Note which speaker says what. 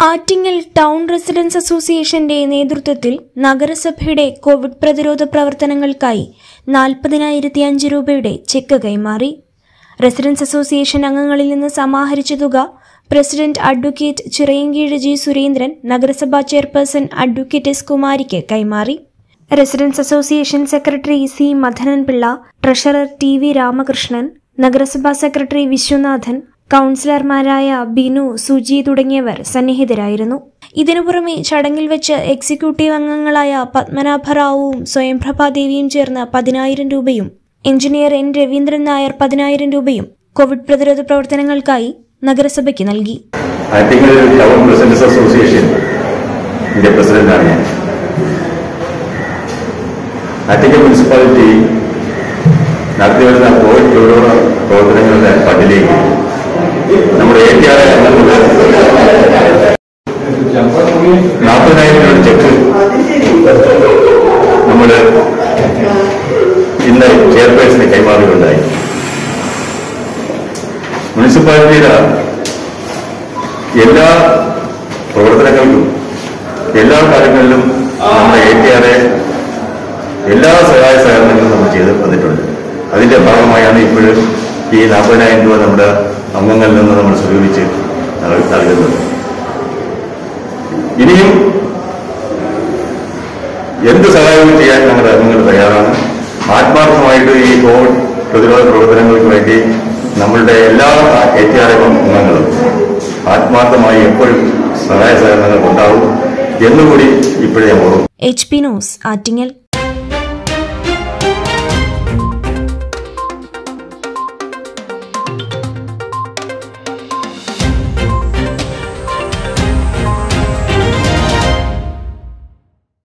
Speaker 1: Attingal town residence അസോസിയേഷന്റെ നേതൃത്വത്തിൽ നഗരസഭയുടെ കോവിഡ് പ്രതിരോധ പ്രവർത്തനങ്ങൾക്കായി നാൽപ്പതിനായിരത്തി അഞ്ച് രൂപയുടെ ചെക്ക് കൈമാറി റെസിഡൻസ് അസോസിയേഷൻ അംഗങ്ങളിൽ നിന്ന് സമാഹരിച്ച തുക president advocate Chirayinkeezhu G Surendran നഗരസഭാ ചെയർപേഴ്സൺ അഡ്വക്കേറ്റ് എസ് കുമാരിക്ക് കൈമാറി residence association secretary C Madananpillai treasurer T V Ramakrishnan നഗരസഭാ സെക്രട്ടറി വിശ്വനാഥൻ കൗൺസിലർമാരായ ബിനു സുജി തുടങ്ങിയവർ സന്നിഹിതരായിരുന്നു ഇതിനു പുറമെ ചടങ്ങിൽ വെച്ച് എക്സിക്യൂട്ടീവ് അംഗങ്ങളായ പത്മനാഭറാവുവും സ്വയംപ്രഭാദേവിയും ചേർന്ന് പതിനായിരം രൂപയും എഞ്ചിനീയർ എൻ രവീന്ദ്രൻ നായർ പതിനായിരം രൂപയും കോവിഡ് പ്രതിരോധ പ്രവർത്തനങ്ങൾക്കായി നഗരസഭയ്ക്ക് നൽകി
Speaker 2: ആറ്റിങ്ങൽ ടൗൺ റെസിഡൻസ് അസോസിയേഷൻ ഇതിന്റെ പ്രസിഡന്റാണ് ഞാൻ ആറ്റിങ്ങൽ മുനിസിപ്പാലിറ്റി നടത്തിവരുന്ന കോവിഡ് പ്രതിരോധ പ്രവർത്തനങ്ങളുടെ പട്ടിലേക്ക് നമ്മുടെ എ ടി ആർ നാൽപ്പതിനായിരം രൂപയുടെ ചെക്ക് നമ്മൾ ഇന്ന് ചെയർപേഴ്സന് കൈമാറുകയുണ്ടായി മുനിസിപ്പാലിറ്റിയുടെ എല്ലാ പ്രവർത്തനങ്ങൾക്കും എല്ലാ കാര്യങ്ങളിലും നമ്മുടെ എ ടി ആറെ എല്ലാ സഹായ സഹകരണങ്ങളും നമ്മൾ ചെയ്ത് വന്നിട്ടുണ്ട് അതിന്റെ ഭാഗമായാണ് ഇപ്പോഴും ഈ നാൽപ്പതിനായിരം രൂപ നമ്മുടെ അംഗങ്ങളിൽ നിന്ന് നമ്മൾ സ്വരൂപിച്ച് നൽ- നൽകുന്നത് ഇനിയും എന്ത് സഹായവും ചെയ്യാൻ ഞങ്ങളുടെ അംഗങ്ങൾ തയ്യാറാണ് ആത്മാർത്ഥമായിട്ട് ഈ കോവിഡ് പ്രതിരോധ പ്രവർത്തനങ്ങൾക്ക് വേണ്ടി നമ്മളുടെ എല്ലാ എ ടി ആർ അംഗങ്ങളും ആത്മാർത്ഥമായി എപ്പോഴും സഹായ സഹകരണങ്ങൾ ഉണ്ടാവും എന്നുകൂടി ഇപ്പോഴേ ഞാൻ ഓർമ്മ
Speaker 1: എച്ച് പി ന്യൂസ് ആറ്റിങ്ങൽ